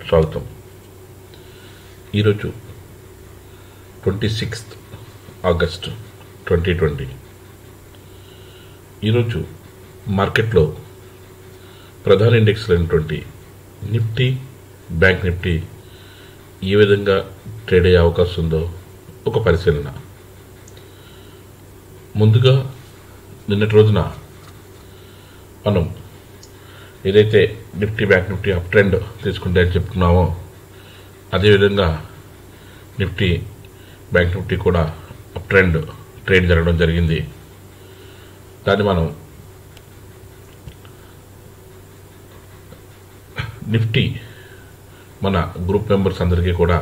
స్వాగతం ఈరోజు twenty sixth August twenty twenty ఈరోజు మార్కెట్లో ప్రధాన ఇండెక్స్ అయినటువంటి నిఫ్టీ బ్యాంక్ నిఫ్టీ ఏ విధంగా ట్రేడ్ అయ్యే అవకాశం ఉందో ఒక పరిశీలన ముందుగా నిన్నటి రోజున మనం ఏదైతే Nifty bank Nifty up trend తీసుకుంటే అని చెప్పుకున్నామో అదేవిధంగా నిఫ్టీ బ్యాంక్ నిఫ్టీ కూడా అప్ ట్రెండ్ ట్రేడ్ జరగడం జరిగింది దాన్ని మనం నిఫ్టీ మన గ్రూప్ మెంబర్స్ అందరికీ కూడా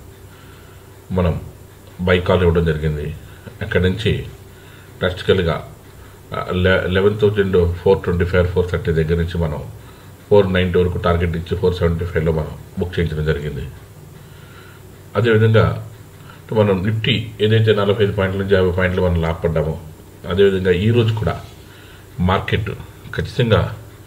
మనం బైకాల్ ఇవ్వడం జరిగింది అక్కడి నుంచి ప్రాక్టికల్గా eleven thousand four twenty five four thirty దగ్గర నుంచి మనం ఫోర్ నైంటీ వరకు టార్గెట్ ఇచ్చి ఫోర్ సెవెంటీ ఫైవ్లో మనం బుక్ చేయించడం జరిగింది అదేవిధంగా మనం నిఫ్టీ ఏదైతే నలభై ఐదు పాయింట్ల నుంచి యాభై పాయింట్లు మనం లాభపడ్డామో అదేవిధంగా ఈరోజు కూడా మార్కెట్ ఖచ్చితంగా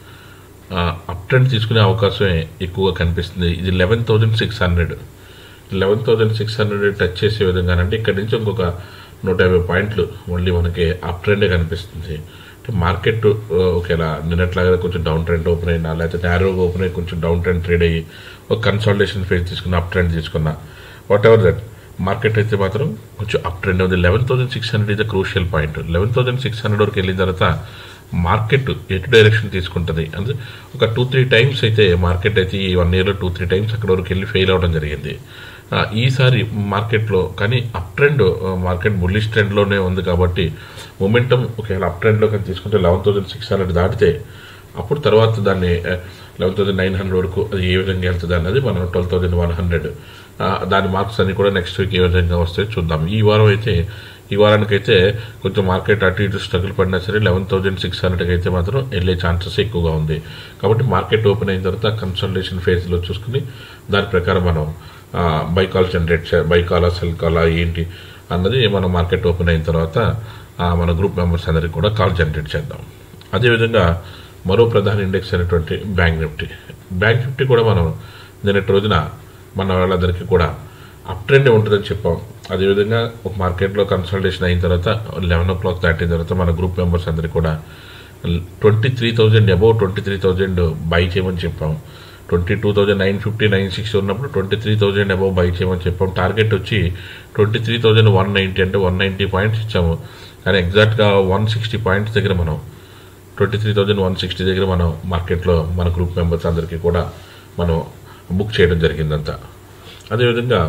అప్ ట్రెండ్ తీసుకునే అవకాశమే ఎక్కువగా కనిపిస్తుంది ఇది eleven thousand six hundred eleven thousand six hundred touch చేసే విధంగానంటే ఇక్కడ నుంచి ఇంకొక నూట యాభై పాయింట్లు మళ్ళీ మనకి అప్ ట్రెండే కనిపిస్తుంది అంటే మార్కెట్ ఒకేలా నిన్నట్లాగా కొంచెం డౌన్ ట్రెండ్ ఓపెన్ అయినా లేకపోతే నేరోగా ఓపెన్ అయ్యి కొంచెం డౌన్ ట్రెండ్ ట్రేడ్ అయ్యి ఒక కన్సాలిడేషన్ ఫేజ్ తీసుకున్న అప్ ట్రెండ్ తీసుకున్న వాట్ ఎవర్ దట్ మార్కెట్ అయితే మాత్రం కొంచెం అప్ ట్రెండ్ ఉంది eleven thousand six hundred is the crucial point eleven thousand six hundred వరకు వెళ్ళిన తర్వాత మార్కెట్ ఎటు డైరెక్షన్ తీసుకుంటుంది అంటే ఒక టూ త్రీ టైమ్స్ అయితే మార్కెట్ అయితే ఈ వన్ ఇయర్లో టూ త్రీ టైమ్స్ అక్కడ వరకు వెళ్ళి ఫెయిల్ అవ్వడం జరిగింది ఆ, ఈసారి మార్కెట్లో కానీ అప్ ట్రెండ్ మార్కెట్ బుల్లిష్ ట్రెండ్లోనే ఉంది కాబట్టి మొమెంటం ఒకవేళ అప్ ట్రెండ్లో కానీ తీసుకుంటే లెవెన్ థౌసండ్ సిక్స్ హండ్రెడ్ దాటితే అప్పుడు తర్వాత దాన్ని లెవెన్ థౌసండ్ నైన్ హండ్రెడ్ వరకు అది ఏ విధంగా వెళ్తుంది అన్నది మనం ట్వెల్వ్ థౌసండ్ వన్ హండ్రెడ్ దాని మార్క్స్ అన్ని కూడా నెక్స్ట్ వీక్ ఏ విధంగా వస్తాయో చూద్దాం ఈ వారం అయితే ఈ వారానికైతే కొంచెం మార్కెట్ అటు ఇటు స్ట్రగుల్ పడినా సరే లెవెన్ థౌసండ్ సిక్స్ హండ్రెడ్కి అయితే మాత్రం వెళ్ళే ఛాన్సెస్ ఎక్కువగా ఉంది కాబట్టి మార్కెట్ ఓపెన్ అయిన తర్వాత కన్సల్టేషన్ ఫేజ్లో చూసుకుని దాని ప్రకారం మనం బై కాల్ జనరేట్ చే బై కాలా సెల్ కాలా ఏంటి అన్నది మనం మార్కెట్ ఓపెన్ అయిన తర్వాత ఆ, మన గ్రూప్ మెంబర్స్ అందరికీ కూడా కాల్ జనరేట్ చేద్దాం అదేవిధంగా మరో ప్రధాన ఇండెక్స్ అయినటువంటి బ్యాంక్ నిఫ్టీ బ్యాంక్ నిఫ్టీ కూడా మనం నిన్నటి రోజున మన వాళ్ళందరికీ కూడా అప్ ట్రెండ్ ఉంటుందని చెప్పాం అదేవిధంగా ఒక మార్కెట్లో కన్సల్టేషన్ అయిన తర్వాత లెవెన్ ఓ క్లాక్ దాటిన తర్వాత మన గ్రూప్ మెంబర్స్ అందరికీ కూడా twenty three thousand above twenty three thousand buy చేయమని చెప్పాం twenty two thousand nine fifty nine sixty ఉన్నప్పుడు twenty three thousand above buy చేయమని చెప్పాం టార్గెట్ వచ్చి twenty three thousand one ninety అంటే వన్ నైంటీ పాయింట్స్ ఇచ్చాము కానీ ఎగ్జాక్ట్గా వన్ సిక్స్టీ పాయింట్స్ దగ్గర మనం twenty three thousand one sixty దగ్గర మనం మార్కెట్లో మన గ్రూప్ మెంబర్స్ అందరికీ కూడా మనం బుక్ చేయడం జరిగిందంతా అదేవిధంగా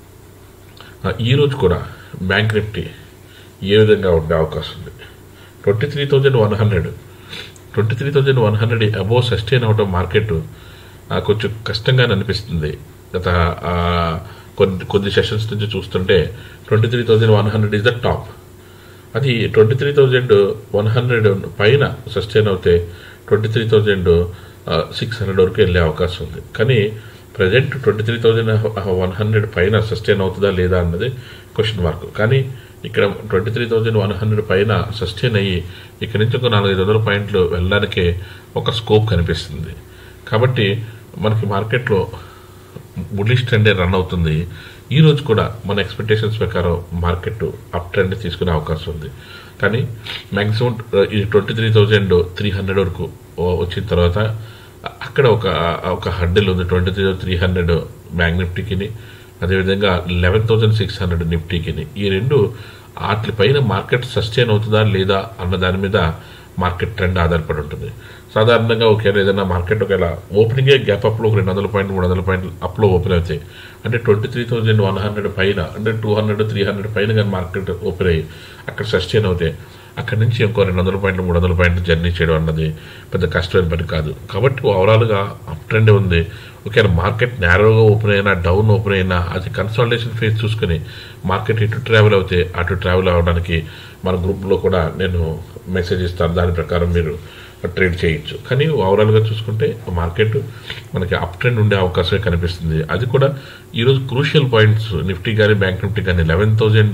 ఆ, ఈరోజు కూడా బ్యాంక్ నిఫ్టీ ఏ విధంగా ఉండే అవకాశం ఉంది twenty three thousand one hundred twenty three thousand one hundred above sustain అవడం మార్కెట్ ఆ, కొంచెం కష్టంగానే అనిపిస్తుంది గత ఆ, కొద్ది కొద్ది సెషన్స్ నుంచి చూస్తుంటే twenty three thousand one hundred is the top అది twenty three thousand one hundred పైన సస్టైన్ అవుతే twenty three thousand six hundred వరకు వెళ్ళే అవకాశం ఉంది కానీ present twenty three thousand one hundred పైన సస్టైన్ అవుతుందా లేదా అన్నది క్వశ్చన్ మార్క్ కానీ ఇక్కడ twenty three thousand one hundred పైన సస్టైన్ అయ్యి ఇక్కడ నుంచి ఒక నాలుగైదు వందల పాయింట్లు వెళ్ళడానికి ఒక స్కోప్ కనిపిస్తుంది కాబట్టి మనకి మార్కెట్లో బుల్లిష్ ట్రెండే రన్ అవుతుంది ఈ రోజు కూడా మన ఎక్స్పెక్టేషన్స్ ప్రకారం మార్కెట్ అప్ ట్రెండ్ తీసుకునే అవకాశం ఉంది కానీ మ్యాక్సిమం ఇది twenty three thousand three hundred వరకు వచ్చిన తర్వాత అక్కడ ఒక ఒక హడ్డిల్ ఉంది twenty three three hundred bank నిఫ్టీకి అదేవిధంగా లెవెన్ థౌజండ్ సిక్స్ హండ్రెడ్ నిఫ్టీకి ఈ రెండు వాటిపైన మార్కెట్ సస్టైన్ అవుతుందా లేదా అన్న దాని మీద మార్కెట్ ట్రెండ్ ఆధారపడి ఉంటుంది సాధారణంగా ఒకవేళ ఏదైనా మార్కెట్ ఒకవేళ ఓపెనింగే గ్యాప్ అప్లో ఒక రెండు వందల పాయింట్ మూడు వందల పాయింట్లు అప్లో ఓపెన్ అవుతాయి అంటే twenty three thousand one hundred పైన అంటే టూ హండ్రెడ్ త్రీ హండ్రెడ్ పైన కానీ మార్కెట్ ఓపెన్ అయ్యి అక్కడ సస్టైన్ అవుతాయి అక్కడి నుంచి ఇంకో రెండు వందల పాయింట్లు మూడు వందల పాయింట్లు జర్నీ చేయడం అన్నది పెద్ద కష్టమైన పని కాదు కాబట్టి ఓవరాల్గా అప్ ట్రెండ్ ఉంది ఒకవేళ మార్కెట్ నేరోగా ఓపెన్ అయినా డౌన్ ఓపెన్ అయినా అది కన్సల్టేషన్ ఫేజ్ చూసుకుని మార్కెట్ ఇటు ట్రావెల్ అవుతే అటు ట్రావెల్ అవ్వడానికి మన గ్రూప్లో కూడా నేను మెసేజ్ ఇస్తాను దాని ప్రకారం మీరు ట్రేడ్ చేయొచ్చు కానీ ఓవరాల్గా చూసుకుంటే మార్కెట్ మనకి అప్ ట్రెండ్ ఉండే అవకాశమే కనిపిస్తుంది అది కూడా ఈరోజు క్రూషియల్ పాయింట్స్ నిఫ్టీ కానీ బ్యాంక్ నిఫ్టీ కానీ లెవెన్ థౌజండ్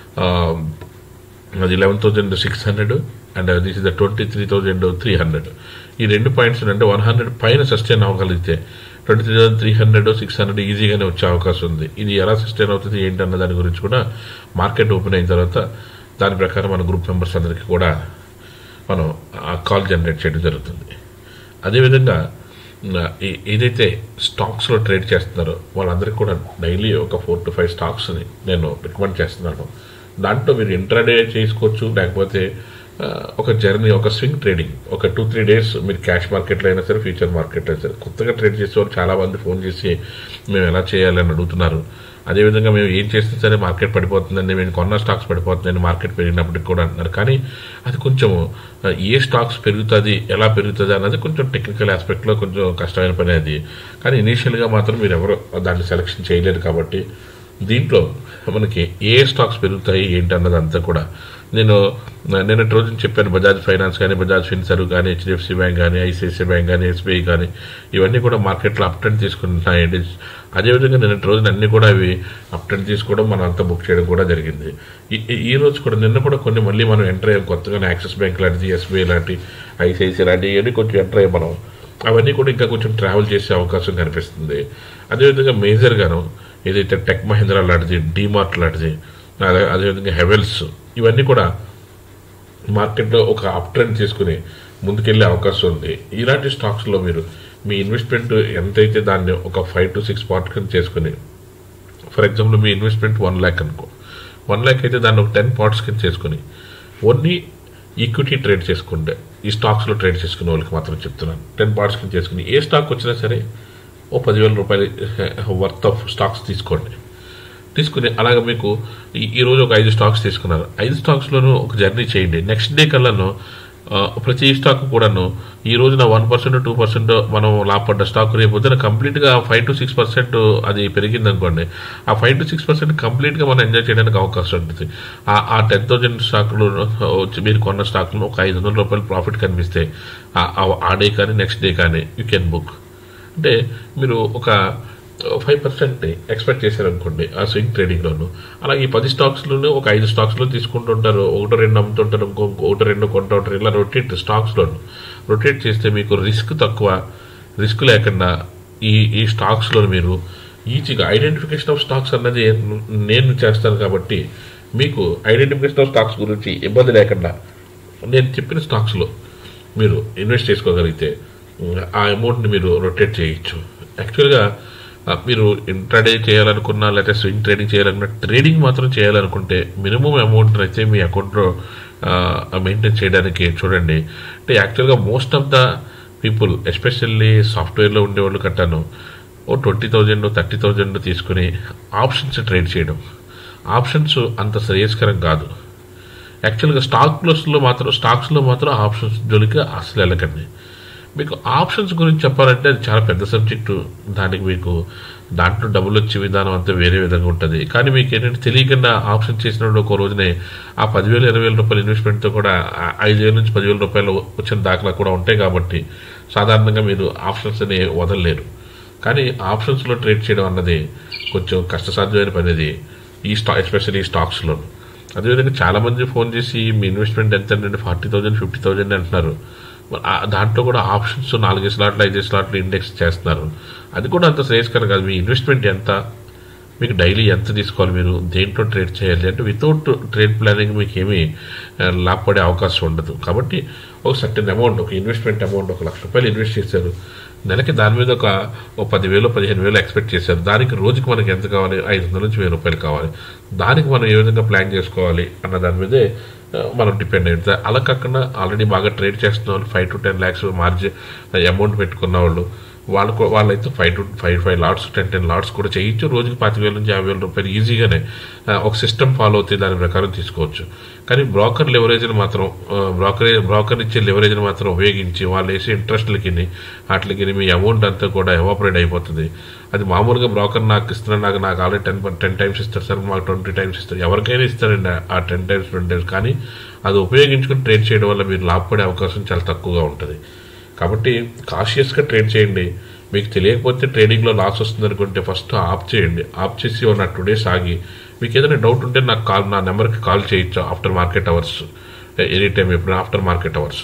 అది eleven thousand six hundred and this is the twenty three thousand three hundred ఈ రెండు పాయింట్స్ అంటే వన్ హండ్రెడ్ పైన సస్టైన్ అవ్వగలిగితే twenty three thousand three hundred six hundred ఈజీగానే వచ్చే అవకాశం ఉంది ఇది ఎలా సస్టైన్ అవుతుంది ఏంటి అన్న దాని గురించి కూడా మార్కెట్ ఓపెన్ అయిన తర్వాత దాని ప్రకారం మన గ్రూప్ మెంబర్స్ అందరికీ కూడా మనం ఆ కాల్ జనరేట్ చేయడం జరుగుతుంది అదేవిధంగా ఆ, ఏ- ఏదైతే స్టాక్స్లో ట్రేడ్ చేస్తున్నారో వాళ్ళందరికీ కూడా డైలీ ఒక ఫోర్ టు ఫైవ్ స్టాక్స్ని నేను రికమెండ్ చేస్తున్నాను దాంట్లో మీరు ఇంట్రాడే చేసుకోవచ్చు లేకపోతే ఆ, ఒక జర్నీ ఒక స్వింగ్ ట్రేడింగ్ ఒక టూ త్రీ డేస్ మీరు క్యాష్ మార్కెట్లో అయినా సరే ఫ్యూచర్ మార్కెట్లో అయినా సరే కొత్తగా ట్రేడ్ చేసేవారు చాలా మంది ఫోన్ చేసి మేము ఎలా చేయాలని అడుగుతున్నారు అదేవిధంగా మేము ఏం చేస్తే సరే మార్కెట్ పడిపోతుందండి మేము కొన్న స్టాక్స్ పడిపోతుందని మార్కెట్ పెరిగినప్పటికి కూడా అంటున్నారు కానీ అది కొంచెం ఆ, ఏ స్టాక్స్ పెరుగుతుంది ఎలా పెరుగుతుంది అన్నది కొంచెం టెక్నికల్ ఆస్పెక్ట్లో కొంచెం కష్టమైన పని అది కానీ ఇనీషియల్గా మాత్రం మీరు ఎవరు దాన్ని సెలెక్షన్ చేయలేరు కాబట్టి దీంట్లో మనకి ఏ స్టాక్స్ పెరుగుతాయి ఏంటి అన్నది అంతా కూడా నేను నేను రోజు చెప్పాను బజాజ్ ఫైనాన్స్ కానీ బజాజ్ ఫిన్సర్వ్ కానీ హెచ్డిఎఫ్సి బ్యాంక్ కానీ ఐసిఐసిఐ బ్యాంక్ కానీ ఎస్బీఐ కానీ ఇవన్నీ కూడా మార్కెట్లో అప్ ట్రెండ్ తీసుకుంటున్నాయండి అదేవిధంగా నిన్న రోజున అన్ని కూడా అవి అప్ ట్రెండ్ తీసుకోవడం మనం అంతా బుక్ చేయడం కూడా జరిగింది ఈ- ఈ- ఈ రోజు కూడా నిన్న కూడా కొన్ని మళ్ళీ మనం ఎంటర్ అయ్యాం కొత్తగా యాక్సిస్ బ్యాంక్ లాంటిది ఎస్బీఐ లాంటి ఐసిఐసిఐ లాంటివి ఇవన్నీ కొంచెం ఎంటర్ అయ్యాం మనం అవన్నీ కూడా ఇంకా కొంచెం ట్రావెల్ చేసే అవకాశం కనిపిస్తుంది అదేవిధంగా మేజర్గాను ఏదైతే టెక్ మహీంద్రా లాంటిది డీమార్ట్ లాంటిది అదే అదేవిధంగా హెవెల్స్ ఇవన్నీ కూడా మార్కెట్లో ఒక అప్ ట్రెండ్ తీసుకుని ముందుకెళ్లే అవకాశం ఉంది ఇలాంటి స్టాక్స్లో మీరు మీ ఇన్వెస్ట్మెంట్ ఎంతైతే దాన్ని ఒక ఫైవ్ టు సిక్స్ పార్ట్ కింద చేసుకుని ఫర్ ఎగ్జాంపుల్ మీ ఇన్వెస్ట్మెంట్ వన్ ల్యాక్ అనుకో వన్ ల్యాక్ అయితే దాన్ని ఒక టెన్ పార్ట్స్ కింద చేసుకుని ఓన్లీ ఈక్విటీ ట్రేడ్ చేసుకుంటే ఈ స్టాక్స్లో ట్రేడ్ చేసుకునే వాళ్ళకి మాత్రం చెప్తున్నాను టెన్ పార్ట్స్ కింద చేసుకుని ఏ స్టాక్ వచ్చినా సరే ఓ పదివేల రూపాయలు వర్త్ ఆఫ్ స్టాక్స్ తీసుకోండి తీసుకుని అలాగే మీకు ఈ ఈ రోజు ఒక ఐదు స్టాక్స్ తీసుకున్నారు ఐదు స్టాక్స్లోనూ ఒక జర్నీ చేయండి నెక్స్ట్ డే కల్లాను ఆ, ప్రతి స్టాక్ కూడాను ఈ రోజున వన్ పర్సెంట్ టూ పర్సెంట్ మనం లాభపడ్డ స్టాక్ రేపు పొద్దున కంప్లీట్గా ఫైవ్ టు సిక్స్ పర్సెంట్ అది పెరిగింది అనుకోండి ఆ ఫైవ్ టు సిక్స్ పర్సెంట్ కంప్లీట్గా మనం ఎంజాయ్ చేయడానికి అవకాశం ఉంటుంది ఆ- ఆ టెన్ థౌజండ్ స్టాక్లు వచ్చి మీరు కొన్న స్టాక్లో ఒక ఐదు వందల రూపాయలు ప్రాఫిట్ కనిపిస్తే ఆ- ఆ- ఆ డే కానీ నెక్స్ట్ డే కానీ యూ కెన్ బుక్ అంటే మీరు ఒక ఫైవ్ పర్సెంట్ ఎక్స్పెక్ట్ చేశారనుకోండి ఆ స్వింగ్ ట్రేడింగ్లోను అలాగే ఈ పది స్టాక్స్లోనే ఒక ఐదు స్టాక్స్లో తీసుకుంటుంటారు ఒకటో రెండు అమ్ముతుంటారు ఇంకో ఒకటో రెండు కొంటూ ఉంటారు ఇలా రొటేట్ స్టాక్స్లోను రొటేట్ చేస్తే మీకు రిస్క్ తక్కువ రిస్క్ లేకుండా ఈ ఈ స్టాక్స్లో మీరు ఈజీగా ఐడెంటిఫికేషన్ ఆఫ్ స్టాక్స్ అన్నది నేను చేస్తాను కాబట్టి మీకు ఐడెంటిఫికేషన్ ఆఫ్ స్టాక్స్ గురించి ఇబ్బంది లేకుండా నేను చెప్పిన స్టాక్స్లో మీరు ఇన్వెస్ట్ చేసుకోగలిగితే ఉమ్, ఆ అమౌంట్ని మీరు రొటేట్ చేయొచ్చు యాక్చువల్గా ఆ, మీరు ఇంట్రాడే చేయాలనుకున్నా లేకపోతే స్వింగ్ ట్రేడింగ్ చేయాలనుకున్నా ట్రేడింగ్ మాత్రం చేయాలనుకుంటే మినిమం అమౌంట్ అయితే మీ అకౌంట్లో మెయింటైన్ చేయడానికి చూడండి అంటే యాక్చువల్గా most of the people especially సాఫ్ట్వేర్లో ఉండేవాళ్ళు కట్టాను ఓ ట్వంటీ థౌజండ్ థర్టీ థౌజండ్ తీసుకుని ఆప్షన్స్ ట్రేడ్ చేయడం ఆప్షన్స్ అంత శ్రేయస్కరం కాదు యాక్చువల్గా స్టాక్స్లో మాత్రం స్టాక్స్లో మాత్రం ఆప్షన్స్ జోలికి అసలు వెళ్ళకండి మీకు ఆప్షన్స్ గురించి చెప్పాలంటే అది చాలా పెద్ద సబ్జెక్టు దానికి మీకు దాంట్లో డబ్బులు వచ్చే విధానం అంతా వేరే విధంగా ఉంటుంది కానీ మీకు ఏంటంటే తెలియకుండా ఆప్షన్ చేసినప్పుడు ఒక రోజునే ఆ పదివేలు ఇరవై వేల రూపాయల ఇన్వెస్ట్మెంట్తో కూడా ఆ ఐదేళ్ళ నుంచి పదివేల రూపాయలు వచ్చిన దాఖలా కూడా ఉంటాయి కాబట్టి సాధారణంగా మీరు ఆప్షన్స్ అని వదలలేరు కానీ ఆప్షన్స్లో ట్రేడ్ చేయడం అన్నది కొంచెం కష్టసాధ్యమైన పని అది ఈ స్టా ఎస్పెషల్లీ ఈ స్టాక్స్లో అదేవిధంగా చాలా మంది ఫోన్ చేసి మీ ఇన్వెస్ట్మెంట్ ఎంత అంటే ఫార్టీ థౌజండ్ ఫిఫ్టీ థౌజండ్ అంటున్నారు మరి ఆ- దాంట్లో కూడా ఆప్షన్స్ నాలుగైదు స్లాట్లు ఐదు స్లాట్లు ఇండెక్స్ చేస్తున్నారు అది కూడా అంత శ్రేయస్కరం కాదు మీ ఇన్వెస్ట్మెంట్ ఎంత మీకు డైలీ ఎంత తీసుకోవాలి మీరు దేంట్లో ట్రేడ్ చేయాలి అంటే వితౌట్ ట్రేడ్ ప్లానింగ్ మీకు ఏమీ ఆ, లాభపడే అవకాశం ఉండదు కాబట్టి ఒక సర్టెన్ అమౌంట్ ఒక ఇన్వెస్ట్మెంట్ అమౌంట్ ఒక లక్ష రూపాయలు ఇన్వెస్ట్ చేశారు నెలకి దాని మీద ఒక ఓ పదివేలు పదిహేను వేలు ఎక్స్పెక్ట్ చేశారు దానికి రోజుకి మనకి ఎంత కావాలి ఐదు వందల నుంచి వెయ్యి రూపాయలు కావాలి దానికి మనం ఏ విధంగా ప్లాన్ చేసుకోవాలి అన్న దాని మీదే ఆ, మనం డిపెండ్ అయి ఉంటుంది అలా కాకుండా ఆల్రెడీ బాగా ట్రేడ్ చేస్తున్న వాళ్ళు five to ten lakhs margin amount పెట్టుకున్న వాళ్ళు వాళ్ళకు వాళ్ళైతే five to five five lots ten ten lots కూడా చేయొచ్చు రోజుకి పాతిక వేల నుంచి యాభై వేల రూపాయలు ఈజీగానే ఆ, ఒక సిస్టమ్ ఫాలో అవుతే దాని ప్రకారం తీసుకోవచ్చు కానీ బ్రోకర్ లెవరేజ్ని మాత్రం బ్రోకరేజ్ బ్రోకర్ ఇచ్చే లెవరేజ్ని మాత్రం ఉపయోగించి వాళ్ళు వేసే ఇంట్రెస్ట్లకి వాటికి మీ అమౌంట్ అంతా కూడా ఎవాపరేట్ అయిపోతుంది అది మామూలుగా బ్రోకర్ నాకు ఇస్తున్నాడు నాకు నాకు ఆల్రెడీ టెన్ టెన్ టైమ్స్ ఇస్తారు సార్ మాకు ట్వంటీ టైమ్స్ ఇస్తారు ఎవరికైనా ఇస్తారండి ఆ టెన్ టైమ్స్ ట్వంటీ టైమ్స్ కానీ అది ఉపయోగించుకుని ట్రేడ్ చేయడం వల్ల మీరు లాభపడే అవకాశం చాలా తక్కువగా ఉంటుంది కాబట్టి కాషియస్గా ట్రేడ్ చేయండి మీకు తెలియకపోతే ట్రేడింగ్లో లాస్ వస్తుంది అనుకుంటే ఫస్ట్ ఆఫ్ చేయండి ఆఫ్ చేసి ఒక టూ డేస్ ఆగి మీకు ఏదైనా డౌట్ ఉంటే నాకు కాల్ నా నెంబర్కి కాల్ చేయొచ్చు after market hours any time ఎప్పుడు ఆఫ్టర్ మార్కెట్ అవర్స్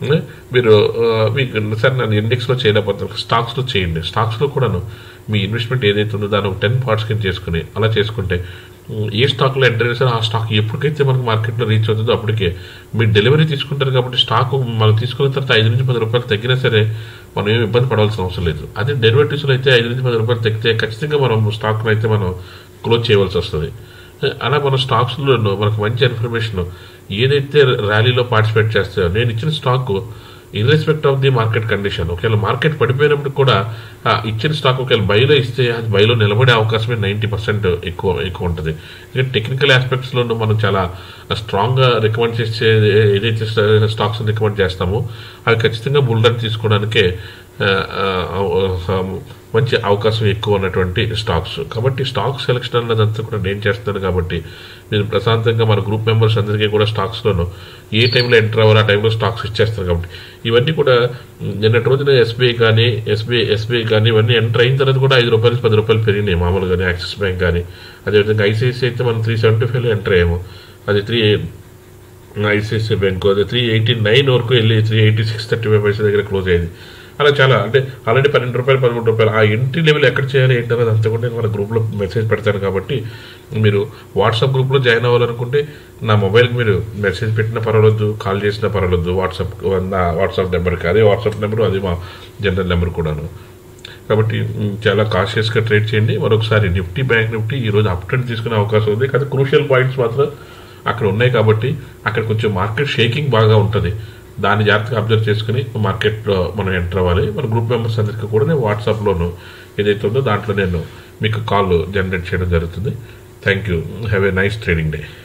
ఉం? మీరు ఆ, మీకు సార్ నేను ఇండెక్స్లో చేయలేకపోతాను స్టాక్స్లో చేయండి స్టాక్స్లో కూడాను మీ ఇన్వెస్ట్మెంట్ ఏదైతే ఉందో దాన్ని ఒక టెన్ పార్ట్స్ కింద చేసుకుని అలా చేసుకుంటే ఉం, ఏ స్టాక్లో ఎంటర్ చేసినా ఆ స్టాక్ ఎప్పటికైతే మనకు మార్కెట్లో రీచ్ అవుతుందో అప్పటికే మీరు డెలివరీ తీసుకుంటారు కాబట్టి స్టాక్ మనం తీసుకున్న తర్వాత ఐదు నుంచి పది రూపాయలు తగ్గినా సరే మనం ఏమి ఇబ్బంది పడవలసిన అవసరం లేదు అదే డెరివేటివ్స్లో అయితే ఐదు నుంచి పది రూపాయలు తగ్గితే ఖచ్చితంగా మనం స్టాక్లో అయితే మనం క్లోజ్ చేయవలసి వస్తుంది అలా మన స్టాక్స్లో మనకు మంచి ఇన్ఫర్మేషన్ ఏదైతే ర్యాలీలో పార్టిసిపేట్ చేస్తాయో నేను ఇచ్చిన stock irrespective of the market condition ఒకవేళ మార్కెట్ పడిపోయినప్పుడు కూడా ఆ ఇచ్చిన స్టాక్ ఒకవేళ బైలో ఇస్తే అది బైలో నిలబడే అవకాశమే నైంటీ పర్సెంట్ ఎక్కువ ఎక్కువ ఉంటుంది ఎందుకంటే టెక్నికల్ ఆస్పెక్ట్స్లో మనం చాలా స్ట్రాంగ్గా రికమెండ్ చేసే ఏదైతే స్టాక్స్ రికమెండ్ చేస్తామో అవి ఖచ్చితంగా బుల్డర్ తీసుకోవడానికే ఆ, ఆ, ఆ, మంచి అవకాశం ఎక్కువ ఉన్నటువంటి స్టాక్స్ కాబట్టి స్టాక్ సెలెక్షన్ అన్నదంతా కూడా నేను చేస్తున్నాను కాబట్టి మీరు ప్రశాంతంగా మన గ్రూప్ మెంబర్స్ అందరికీ కూడా స్టాక్స్లోను ఏ టైంలో ఎంటర్ అవ్వాలి ఆ టైంలో స్టాక్స్ ఇచ్చేస్తారు కాబట్టి ఇవన్నీ కూడా మ్, నిన్నటి రోజున ఎస్బీఐ కానీ ఎస్బీఐ ఎస్బీఐ కానీ ఇవన్నీ ఎంటర్ అయిన తర్వాత కూడా ఐదు రూపాయలు పది రూపాయలు పెరిగినాయి మామూలుగానే యాక్సిస్ బ్యాంక్ కానీ అదేవిధంగా ఐసిఐసి అయితే మనం త్రీ సెవెంటీ ఫైవ్లో ఎంటర్ అయ్యాము అది త్రీ ఐసిఐసిఐ బ్యాంక్ అది త్రీ ఎయిటీ నైన్ వరకు వెళ్ళి three eighty six thirty five పైసా దగ్గర క్లోజ్ అయింది అలా చాలా అంటే ఆల్రెడీ పన్నెండు రూపాయలు పదమూడు రూపాయలు ఆ ఎంట్రీ లెవెల్ ఎక్కడ చేయాలి ఏంటన్నది అంతా కూడా నేను మన గ్రూప్లో మెసేజ్ పెడతాను కాబట్టి మీరు వాట్సాప్ గ్రూప్లో జాయిన్ అవ్వాలనుకుంటే నా మొబైల్కి మీరు మెసేజ్ పెట్టినా పర్వాలేదు కాల్ చేసినా పర్వాలేదు వాట్సాప్ నా వాట్సాప్ నెంబర్కి అదే వాట్సాప్ నెంబర్ అది మా జనరల్ నెంబర్ కూడాను కాబట్టి మ్, చాలా కాషియస్గా ట్రేడ్ చేయండి మరొకసారి నిఫ్టీ బ్యాంక్ నిఫ్టీ ఈరోజు అప్ ట్రెండ్ తీసుకునే అవకాశం ఉంది కానీ క్రూషియల్ పాయింట్స్ మాత్రం అక్కడ ఉన్నాయి కాబట్టి అక్కడ కొంచెం మార్కెట్ షేకింగ్ బాగా ఉంటుంది దాన్ని జాగ్రత్తగా అబ్జర్వ్ చేసుకుని మార్కెట్లో మనం ఎంటర్ అవ్వాలి మన గ్రూప్ మెంబర్స్ అందరికీ కూడా నేను వాట్సాప్లోను ఏదైతే ఉందో దాంట్లో నేను మీకు కాల్ జనరేట్ చేయడం జరుగుతుంది thank you have a nice trading day